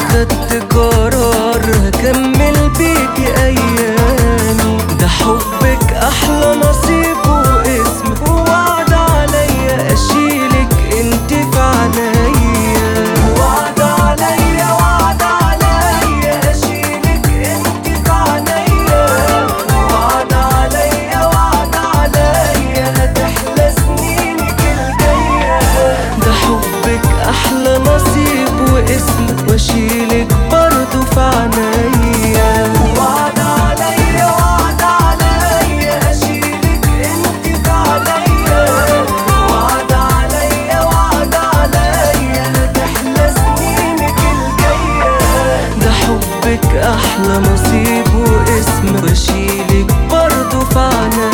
خدت قرار هكمل بيكي ايامي ده حبك احلى نصيب واسم ووعد عليا اشيلك انت في عنيا وعد عليا وعد عليا اشيلك انت في عنيا وعد عليا وعد عليا هتحلى سنينك الجايه ده حبك احلى نصيب واسم واشيلك برضه في عنيا وعد عليا وعد عليا اشيلك انت في عليا وعد عليا وعد عليا هتحلى سنينك الجايه ده حبك احلى نصيب واسم واشيلك برضه في عنيا